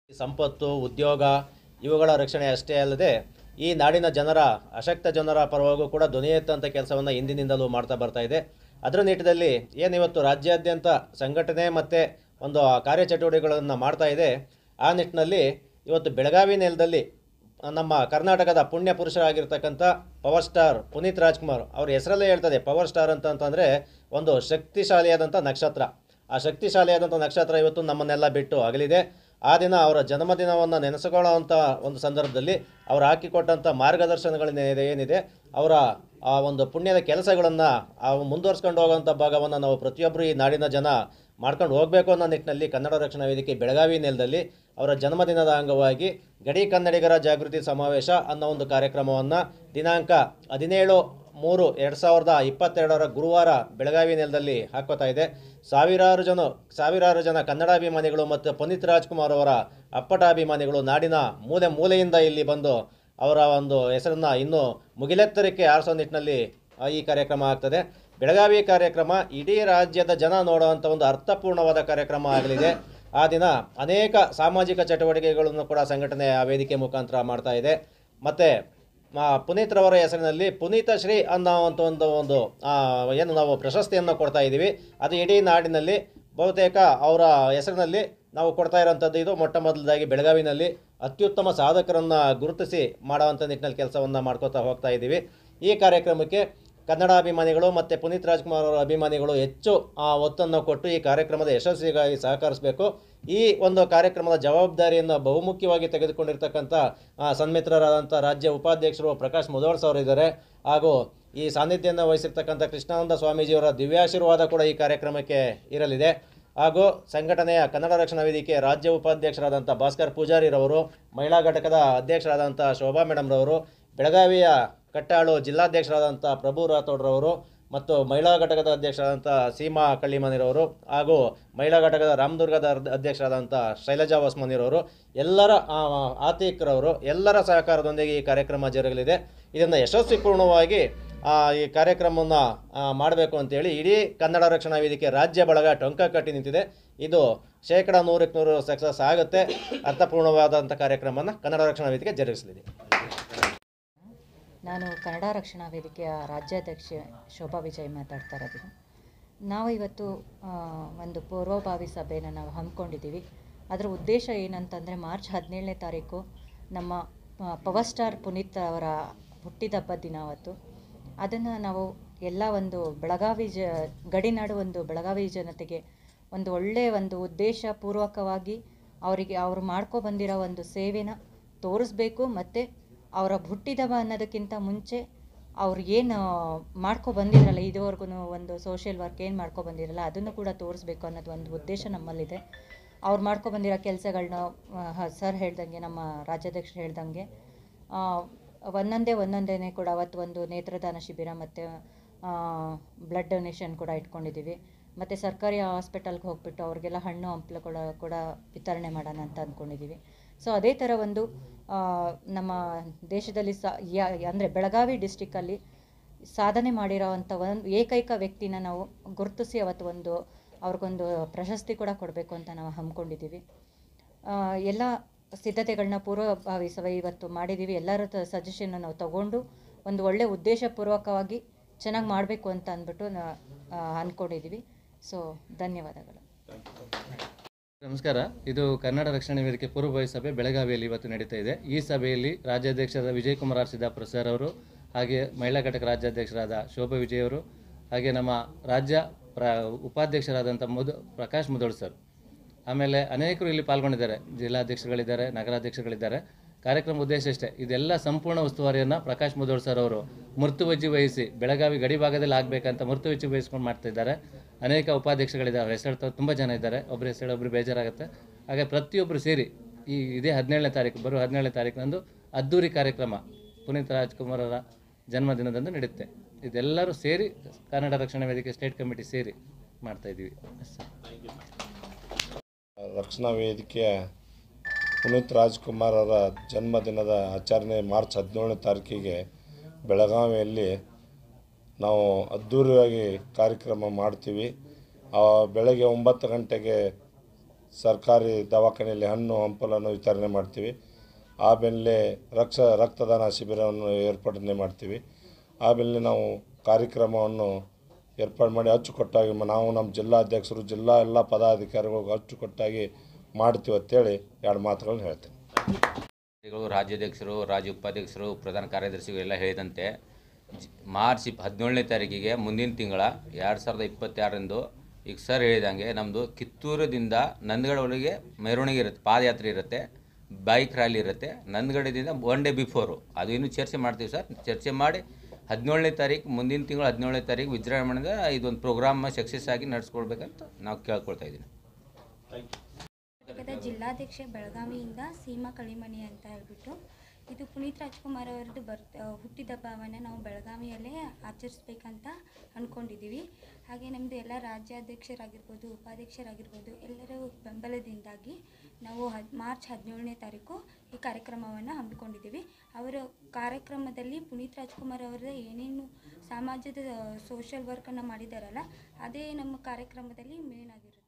ಸಂಪತ್ತು ಉದ್ಯೋಗ ಇವುಗಳ ರಕ್ಷಣೆ ಅಷ್ಟೇ ಅಲ್ಲದೆ ಈ ನಾಡಿನ ಜನರ ಅಶಕ್ತ ಜನರ ಪರವಾಗೂ ಕೂಡ ಧ್ವನಿ ಎತ್ತಂಥ ಕೆಲಸವನ್ನು ಹಿಂದಿನಿಂದಲೂ ಮಾಡ್ತಾ ಬರ್ತಾ ಇದೆ ಅದರ ನಿಟ್ಟಿನಲ್ಲಿ ಏನಿವತ್ತು ರಾಜ್ಯಾದ್ಯಂತ ಸಂಘಟನೆ ಮತ್ತು ಒಂದು ಕಾರ್ಯಚಟುವಟಿಕೆಗಳನ್ನು ಮಾಡ್ತಾ ಇದೆ ಆ ನಿಟ್ಟಿನಲ್ಲಿ ಇವತ್ತು ಬೆಳಗಾವಿ ನೆಲದಲ್ಲಿ ನಮ್ಮ ಕರ್ನಾಟಕದ ಪುಣ್ಯ ಪುರುಷರಾಗಿರ್ತಕ್ಕಂಥ ಪವರ್ ಸ್ಟಾರ್ ಪುನೀತ್ ರಾಜ್ಕುಮಾರ್ ಅವ್ರ ಹೆಸರಲ್ಲೇ ಹೇಳ್ತದೆ ಪವರ್ ಸ್ಟಾರ್ ಅಂತ ಅಂತಂದರೆ ಒಂದು ಶಕ್ತಿಶಾಲಿಯಾದಂಥ ನಕ್ಷತ್ರ ಆ ಶಕ್ತಿಶಾಲಿಯಾದಂಥ ನಕ್ಷತ್ರ ಇವತ್ತು ನಮ್ಮನ್ನೆಲ್ಲ ಬಿಟ್ಟು ಅಗಲಿದೆ ಆ ದಿನ ಅವರ ಜನ್ಮದಿನವನ್ನು ನೆನೆಸ್ಕೊಳ್ಳೋವಂಥ ಒಂದು ಸಂದರ್ಭದಲ್ಲಿ ಅವರು ಹಾಕಿಕೊಟ್ಟಂಥ ಮಾರ್ಗದರ್ಶನಗಳೇನಿದೆ ಏನಿದೆ ಅವರ ಆ ಒಂದು ಪುಣ್ಯದ ಕೆಲಸಗಳನ್ನು ಮುಂದುವರ್ಸ್ಕೊಂಡು ಹೋಗೋವಂಥ ಭಾಗವನ್ನು ನಾವು ಪ್ರತಿಯೊಬ್ಬರು ಈ ನಾಡಿನ ಜನ ಮಾಡ್ಕೊಂಡು ಹೋಗಬೇಕು ಅನ್ನೋ ನಿಟ್ಟಿನಲ್ಲಿ ಕನ್ನಡ ರಕ್ಷಣಾ ವೇದಿಕೆ ಬೆಳಗಾವಿ ನೆಲದಲ್ಲಿ ಅವರ ಜನ್ಮದಿನದ ಅಂಗವಾಗಿ ಗಡಿ ಕನ್ನಡಿಗರ ಜಾಗೃತಿ ಸಮಾವೇಶ ಅನ್ನೋ ಒಂದು ಕಾರ್ಯಕ್ರಮವನ್ನು ದಿನಾಂಕ ಹದಿನೇಳು ಮೂರು ಎರಡು ಸಾವಿರದ ಇಪ್ಪತ್ತೆರಡರ ಗುರುವಾರ ಬೆಳಗಾವಿ ನೆಲದಲ್ಲಿ ಹಾಕೋತಾ ಇದೆ ಸಾವಿರಾರು ಜನ ಸಾವಿರಾರು ಜನ ಕನ್ನಡಾಭಿಮಾನಿಗಳು ಮತ್ತು ಪುನೀತ್ ರಾಜ್ಕುಮಾರ್ ಅವರ ಅಪ್ಪಟ ಅಭಿಮಾನಿಗಳು ನಾಡಿನ ಮೂಲೆ ಮೂಲೆಯಿಂದ ಇಲ್ಲಿ ಬಂದು ಅವರ ಒಂದು ಹೆಸರನ್ನು ಇನ್ನೂ ಮುಗಿಲೆತ್ತರಕ್ಕೆ ಆರಿಸೋ ನಿಟ್ಟಿನಲ್ಲಿ ಆ, ಈ ಕಾರ್ಯಕ್ರಮ ಆಗ್ತದೆ ಬೆಳಗಾವಿ ಕಾರ್ಯಕ್ರಮ ಇಡೀ ರಾಜ್ಯದ ಜನ ನೋಡುವಂಥ ಒಂದು ಅರ್ಥಪೂರ್ಣವಾದ ಕಾರ್ಯಕ್ರಮ ಆಗಲಿದೆ ಆ ದಿನ ಅನೇಕ ಸಾಮಾಜಿಕ ಚಟುವಟಿಕೆಗಳನ್ನು ಕೂಡ ಸಂಘಟನೆ ಆ ವೇದಿಕೆ ಮುಖಾಂತರ ಮಾಡ್ತಾ ಇದೆ ಮತ್ತು ಪುನೀತ್ ರವರ ಹೆಸರಿನಲ್ಲಿ ಪುನೀತ ಶ್ರೀ ಅನ್ನೋವಂಥ ಒಂದು ಒಂದು ಆ, ಏನು ನಾವು ಪ್ರಶಸ್ತಿಯನ್ನು ಕೊಡ್ತಾ ಇದ್ದೀವಿ ಅದು ಇಡೀ ನಾಡಿನಲ್ಲಿ ಬಹುತೇಕ ಅವರ ಹೆಸರಿನಲ್ಲಿ ನಾವು ಕೊಡ್ತಾ ಇರೋಂಥದ್ದು ಇದು ಮೊಟ್ಟ ಮೊದಲದಾಗಿ ಬೆಳಗಾವಿನಲ್ಲಿ ಅತ್ಯುತ್ತಮ ಸಾಧಕರನ್ನು ಗುರುತಿಸಿ ಮಾಡುವಂಥ ನಿಟ್ಟಿನಲ್ಲಿ ಕೆಲಸವನ್ನು ಮಾಡ್ಕೋತಾ ಹೋಗ್ತಾ ಇದ್ದೀವಿ ಈ ಕಾರ್ಯಕ್ರಮಕ್ಕೆ ಕನ್ನಡ ಅಭಿಮಾನಿಗಳು ಮತ್ತು ಪುನೀತ್ ರಾಜ್ಕುಮಾರ್ ಅವರ ಅಭಿಮಾನಿಗಳು ಹೆಚ್ಚು ಆ, ಒತ್ತನ್ನು ಕೊಟ್ಟು ಈ ಕಾರ್ಯಕ್ರಮದ ಯಶಸ್ವಿಗಾಗಿ ಸಹಕರಿಸಬೇಕು ಈ ಒಂದು ಕಾರ್ಯಕ್ರಮದ ಜವಾಬ್ದಾರಿಯನ್ನು ಬಹುಮುಖ್ಯವಾಗಿ ತೆಗೆದುಕೊಂಡಿರ್ತಕ್ಕಂಥ ಆ, ಸನ್ಮಿತ್ರರಾದಂಥ ರಾಜ್ಯ ಉಪಾಧ್ಯಕ್ಷರು ಪ್ರಕಾಶ್ ಮುದೋಳ್ಸ್ ಅವರು ಇದ್ದಾರೆ ಹಾಗೂ ಈ ಸಾನ್ನಿಧ್ಯವನ್ನು ವಹಿಸಿರ್ತಕ್ಕಂಥ ಕೃಷ್ಣಾನಂದ ಸ್ವಾಮೀಜಿಯವರ ದಿವ್ಯಾಶೀರ್ವಾದ ಕೂಡ ಈ ಕಾರ್ಯಕ್ರಮಕ್ಕೆ ಇರಲಿದೆ ಹಾಗೂ ಸಂಘಟನೆಯ ಕನ್ನಡ ರಕ್ಷಣಾ ವೇದಿಕೆ ರಾಜ್ಯ ಉಪಾಧ್ಯಕ್ಷರಾದಂಥ ಭಾಸ್ಕರ್ ಪೂಜಾರಿರವರು ಮಹಿಳಾ ಘಟಕದ ಅಧ್ಯಕ್ಷರಾದಂಥ ಶೋಭಾ ಮೇಡಮ್ರವರು ಬೆಳಗಾವಿಯ ಕಟ್ಟಾಳು ಜಿಲ್ಲಾಧ್ಯಕ್ಷರಾದಂಥ ಪ್ರಭು ರಾಥೋಡ್ರವರು ಮತ್ತು ಮಹಿಳಾ ಘಟಕದ ಅಧ್ಯಕ್ಷರಾದಂಥ ಸೀಮಾ ಕಳ್ಳಿಮನಿರವರು ಹಾಗೂ ಮಹಿಳಾ ಘಟಕದ ರಾಮದುರ್ಗದ ಅರ್ಧ- ಅಧ್ಯಕ್ಷರಾದಂಥ ಶೈಲಜಾ ಹೊಸ್ಮನಿರವರು ಎಲ್ಲರ ಆ, ಆತಿಥ್ಯರವರು ಎಲ್ಲರ ಸಹಕಾರದೊಂದಿಗೆ ಈ ಕಾರ್ಯಕ್ರಮ ಜರುಗಲಿದೆ ಇದನ್ನು ಯಶಸ್ವಿಪೂರ್ಣವಾಗಿ ಆ, ಈ ಕಾರ್ಯಕ್ರಮವನ್ನು ಮಾಡಬೇಕು ಅಂತೇಳಿ ಇಡೀ ಕನ್ನಡ ರಕ್ಷಣಾ ವೇದಿಕೆ ರಾಜ್ಯ ಬಳಗ ಟೊಂಕ ಕಟ್ಟಿ ನಿಂತಿದೆ ಇದು ಶೇಕಡ ನೂರಕ್ಕೆ ನೂರು ಸಕ್ಸಸ್ ಆಗುತ್ತೆ ಅರ್ಥಪೂರ್ಣವಾದಂಥ ಕಾರ್ಯಕ್ರಮನ ಕನ್ನಡ ರಕ್ಷಣಾ ವೇದಿಕೆ ಜರುಗಿಸಲಿದೆ ನಾನು ಕನ್ನಡ ರಕ್ಷಣಾ ವೇದಿಕೆಯ ರಾಜ್ಯಾಧ್ಯಕ್ಷೆ ಶೋಭಾ ವಿಜಯ್ ಮಾತಾಡ್ತಾ ಇರೋದು ನಾವು ಇವತ್ತು ಆ, ಒಂದು ಪೂರ್ವಭಾವಿ ಸಭೆನ ನಾವು ಹಮ್ಮಿಕೊಂಡಿದ್ದೀವಿ ಅದರ ಉದ್ದೇಶ ಏನಂತಂದರೆ ಮಾರ್ಚ್ ಹದಿನೇಳನೇ ತಾರೀಕು ನಮ್ಮ ಆ, ಪವರ್ ಸ್ಟಾರ್ ಪುನೀತ್ ಅವರ ಹುಟ್ಟಿದಬ್ಬದ ದಿನ ಅವತ್ತು ಅದನ್ನು ನಾವು ಎಲ್ಲ ಒಂದು ಬೆಳಗಾವಿ ಜ ಗಡಿನಾಡು ಒಂದು ಬೆಳಗಾವಿ ಜನತೆಗೆ ಒಂದು ಒಳ್ಳೆಯ ಒಂದು ಉದ್ದೇಶ ಪೂರ್ವಕವಾಗಿ ಅವರಿಗೆ ಅವರು ಮಾಡ್ಕೊ ಬಂದಿರೋ ಒಂದು ಸೇವೆನ ತೋರಿಸ್ಬೇಕು ಮತ್ತು ಅವರ ಹುಟ್ಟಿದಬ್ಬ ಅನ್ನೋದಕ್ಕಿಂತ ಮುಂಚೆ ಅವ್ರು ಏನು ಮಾಡ್ಕೊ ಬಂದಿರಲ್ಲ ಇದುವರೆಗೂ ಒಂದು ಸೋಷಿಯಲ್ ವರ್ಕ್ ಏನು ಮಾಡ್ಕೊ ಬಂದಿರಲ್ಲ ಅದನ್ನು ಕೂಡ ತೋರಿಸ್ಬೇಕು ಅನ್ನೋದು ಒಂದು ಉದ್ದೇಶ ನಮ್ಮಲ್ಲಿದೆ ಅವ್ರು ಮಾಡ್ಕೊ ಬಂದಿರೋ ಕೆಲಸಗಳನ್ನ ಸರ್ ಹೇಳ್ದಂಗೆ ನಮ್ಮ ರಾಜ್ಯಾಧ್ಯಕ್ಷರು ಹೇಳ್ದಂಗೆ ಆ, ಒಂದೊಂದೇ ಒಂದೊಂದೇ ಕೂಡ ಅವತ್ತು ಒಂದು ನೇತ್ರದಾನ ಶಿಬಿರ ಮತ್ತು ಬ್ಲಡ್ ಡೊನೇಷನ್ ಕೂಡ ಇಟ್ಕೊಂಡಿದ್ದೀವಿ ಮತ್ತು ಸರ್ಕಾರಿ ಹಾಸ್ಪಿಟಲ್ಗೆ ಹೋಗ್ಬಿಟ್ಟು ಅವ್ರಿಗೆಲ್ಲ ಹಣ್ಣು ಹಂಪಲು ಕೂಡ ಕೂಡ ವಿತರಣೆ ಮಾಡೋಣ ಅಂತ ಅಂದ್ಕೊಂಡಿದ್ದೀವಿ ಸೊ ಅದೇ ಥರ ಒಂದು ಆ, ನಮ್ಮ ದೇಶದಲ್ಲಿ ಸಾ ಯಾ ಅಂದರೆ ಬೆಳಗಾವಿ ಡಿಸ್ಟಿಕ್ಕಲ್ಲಿ ಸಾಧನೆ ಮಾಡಿರೋವಂಥ ಒಂದು ಏಕೈಕ ವ್ಯಕ್ತಿನ ನಾವು ಗುರುತಿಸಿ ಅವತ್ತು ಒಂದು ಅವ್ರಿಗೊಂದು ಪ್ರಶಸ್ತಿ ಕೂಡ ಕೊಡಬೇಕು ಅಂತ ನಾವು ಹಮ್ಮಿಕೊಂಡಿದ್ದೀವಿ ಎಲ್ಲ ಸಿದ್ಧತೆಗಳನ್ನ ಪೂರ್ವಭಾವಿ ಸಭೆ ಇವತ್ತು ಮಾಡಿದ್ದೀವಿ ಎಲ್ಲರ ಸಜೆಷನ್ನ ನಾವು ತಗೊಂಡು ಒಂದು ಒಳ್ಳೆ ಉದ್ದೇಶಪೂರ್ವಕವಾಗಿ ಚೆನ್ನಾಗಿ ಮಾಡಬೇಕು ಅಂತ ಅಂದ್ಬಿಟ್ಟು ನಾ ಆ, ಅಂದ್ಕೊಂಡಿದ್ದೀವಿ ಸೊ ಧನ್ಯವಾದಗಳು ನಮಸ್ಕಾರ ಇದು ಕನ್ನಡ ರಕ್ಷಣಾ ವೇದಿಕೆ ಪೂರ್ವಭಾವಿ ಸಭೆ ಬೆಳಗಾವಿಯಲ್ಲಿ ಇವತ್ತು ನಡೀತಾ ಇದೆ ಈ ಸಭೆಯಲ್ಲಿ ರಾಜ್ಯಾಧ್ಯಕ್ಷರಾದ ವಿಜಯ್ ಕುಮಾರ್ ಆರ್ ಸಿದ್ದಾಪುರ ಸರ್ ಅವರು ಹಾಗೆ ಮಹಿಳಾ ಘಟಕ ರಾಜ್ಯಾಧ್ಯಕ್ಷರಾದ ಶೋಭಾ ವಿಜಯ್ ಅವರು ಹಾಗೆ ನಮ್ಮ ರಾಜ್ಯ ಪ್ರ ಉಪಾಧ್ಯಕ್ಷರಾದಂಥ ಮುದು ಪ್ರಕಾಶ್ ಮುದೋಳ್ ಸರ್ ಆಮೇಲೆ ಅನೇಕರು ಇಲ್ಲಿ ಪಾಲ್ಗೊಂಡಿದ್ದಾರೆ ಜಿಲ್ಲಾಧ್ಯಕ್ಷಗಳಿದ್ದಾರೆ ನಗರಾಧ್ಯಕ್ಷಗಳಿದ್ದಾರೆ ಕಾರ್ಯಕ್ರಮ ಉದ್ದೇಶ ಇಷ್ಟೇ ಇದೆಲ್ಲ ಸಂಪೂರ್ಣ ಉಸ್ತುವಾರಿಯನ್ನು ಪ್ರಕಾಶ್ ಮುದೋಳ್ ಸರ್ ಅವರು ಮೃತ್ಯುವಜ್ಜಿ ವಹಿಸಿ ಬೆಳಗಾವಿ ಗಡಿ ಭಾಗದಲ್ಲಿ ಆಗಬೇಕಂತ ಮೃತ್ಯುವಜ್ಜಿ ವಹಿಸ್ಕೊಂಡು ಮಾಡ್ತಾ ಇದ್ದಾರೆ ಅನೇಕ ಉಪಾಧ್ಯಕ್ಷಗಳಿದ್ದಾರೆ ಹೆಸರು ತುಂಬ ಜನ ಇದ್ದಾರೆ ಒಬ್ಬರು ಹೆಸರು ಒಬ್ಬರು ಬೇಜಾರಾಗುತ್ತೆ ಹಾಗೆ ಪ್ರತಿಯೊಬ್ಬರು ಸೇರಿ ಈ ಇದೇ ಹದಿನೇಳನೇ ತಾರೀಕು ಬರುವ ಹದಿನೇಳನೇ ತಾರೀಕಿನಂದು ಅದ್ದೂರಿ ಕಾರ್ಯಕ್ರಮ ಪುನೀತ್ ರಾಜ್ಕುಮಾರರ ಜನ್ಮದಿನದಂದು ನಡೆಯುತ್ತೆ ಇದೆಲ್ಲರೂ ಸೇರಿ ಕನ್ನಡ ರಕ್ಷಣಾ ವೇದಿಕೆ ಸ್ಟೇಟ್ ಕಮಿಟಿ ಸೇರಿ ಮಾಡ್ತಾ ಇದ್ದೀವಿ ಅಷ್ಟೇ. ರಕ್ಷಣಾ ವೇದಿಕೆಯ ಪುನೀತ್ ರಾಜ್ಕುಮಾರ್ ಅವರ ಜನ್ಮದಿನದ ಆಚರಣೆ ಮಾರ್ಚ್ ಹದಿನೇಳನೇ ತಾರೀಕಿಗೆ ಬೆಳಗಾವಿಯಲ್ಲಿ ನಾವು ಅದ್ಧೂರಿಯಾಗಿ ಕಾರ್ಯಕ್ರಮ ಮಾಡ್ತೀವಿ ಆ, ಬೆಳಗ್ಗೆ ಒಂಬತ್ತು ಗಂಟೆಗೆ ಸರ್ಕಾರಿ ದವಾಖಾನೆಯಲ್ಲಿ ಹಣ್ಣು ಹಂಪಲನ್ನು ವಿತರಣೆ ಮಾಡ್ತೀವಿ ಆಮೇಲೆ ರಕ್ಷ ರಕ್ತದಾನ ಶಿಬಿರವನ್ನು ಏರ್ಪಡನೆ ಮಾಡ್ತೀವಿ ಆಮೇಲೆ ನಾವು ಕಾರ್ಯಕ್ರಮವನ್ನು ಏರ್ಪಾಡು ಮಾಡಿ ಅಚ್ಚುಕಟ್ಟಾಗಿ ಮ- ನಾವು ನಮ್ಮ ಜಿಲ್ಲಾಧ್ಯಕ್ಷರು ಜಿಲ್ಲಾ ಎಲ್ಲ ಪದಾಧಿಕಾರಿಗಳು ಅಚ್ಚುಕಟ್ಟಾಗಿ ಮಾಡ್ತೀವಿ ಅಂತೇಳಿ ಎರಡು ಮಾತುಗಳನ್ನ ಹೇಳ್ತೀನಿ ಗಳು ರಾಜ್ಯಾಧ್ಯಕ್ಷರು ರಾಜ್ಯ ಉಪಾಧ್ಯಕ್ಷರು ಪ್ರಧಾನ ಕಾರ್ಯದರ್ಶಿಗಳು ಎಲ್ಲ ಹೇಳಿದಂತೆ ಜ್- ಮಾರ್ಚ್ ಇಪ್ ಹದಿನೇಳನೇ ತಾರೀಕಿಗೆ ಮುಂದಿನ ತಿಂಗಳ ಎರಡು ಸಾವಿರದ ಇಪ್ಪತ್ತಾರರಂದು ಈಗ ಸರ್ ಹೇಳಿದಂಗೆ ನಮ್ಮದು ಕಿತ್ತೂರದಿಂದ ನಂದಗಡವರೆಗೆ ಮೆರವಣಿಗೆ ಇರುತ್ತೆ ಪಾದಯಾತ್ರೆ ಇರುತ್ತೆ ಬೈಕ್ ರ್ಯಾಲಿ ಇರುತ್ತೆ ನಂದಗಡದಿಂದ ಒನ್ ಡೇ ಬಿಫೋರು ಅದು ಇನ್ನೂ ಚರ್ಚೆ ಮಾಡ್ತೀವಿ ಸರ್ ಚರ್ಚೆ ಮಾಡಿ ಹದಿನೇಳನೇ ತಾರೀಕು ಮುಂದಿನ ತಿಂಗಳು ಹದಿನೇಳನೇ ತಾರೀಕು ವಿಜೃಂಭಣೆಯಿಂದ ಇದೊಂದು ಪ್ರೋಗ್ರಾಮ್ ಸಕ್ಸಸ್ ಆಗಿ ನಡೆಸ್ಕೊಳ್ಬೇಕಂತ ನಾವು ಕೇಳ್ಕೊಳ್ತಾ ಇದ್ದೀನಿ ಘಟಕದ ಜಿಲ್ಲಾಧ್ಯಕ್ಷೆ ಬೆಳಗಾವಿಯಿಂದ ಸೀಮಾ ಕಳಿಮಣಿ ಅಂತ ಹೇಳ್ಬಿಟ್ಟು ಇದು ಪುನೀತ್ ರಾಜ್ಕುಮಾರ್ ಅವರದ್ದು ಬರ್ ಹುಟ್ಟಿದಬ್ಬವನ್ನು ನಾವು ಬೆಳಗಾವಿಯಲ್ಲೇ ಆಚರಿಸ್ಬೇಕಂತ ಅಂದ್ಕೊಂಡಿದ್ದೀವಿ ಹಾಗೆ ನಮ್ಮದು ಎಲ್ಲ ರಾಜ್ಯಾಧ್ಯಕ್ಷರಾಗಿರ್ಬೋದು ಉಪಾಧ್ಯಕ್ಷರಾಗಿರ್ಬೋದು ಎಲ್ಲರ ಬೆಂಬಲದಿಂದಾಗಿ ನಾವು ಹದ್ ಮಾರ್ಚ್ ಹದಿನೇಳನೇ ತಾರೀಕು ಈ ಕಾರ್ಯಕ್ರಮವನ್ನು ಹಮ್ಮಿಕೊಂಡಿದ್ದೀವಿ ಅವರ ಕಾರ್ಯಕ್ರಮದಲ್ಲಿ ಪುನೀತ್ ರಾಜ್ಕುಮಾರ್ ಅವರ ಏನೇನು ಸಮಾಜದ ಸೋಷಲ್ ವರ್ಕನ್ನು ಮಾಡಿದಾರಲ್ಲ ಅದೇ ನಮ್ಮ ಕಾರ್ಯಕ್ರಮದಲ್ಲಿ ಮೇನ್ ಆಗಿರುತ್ತೆ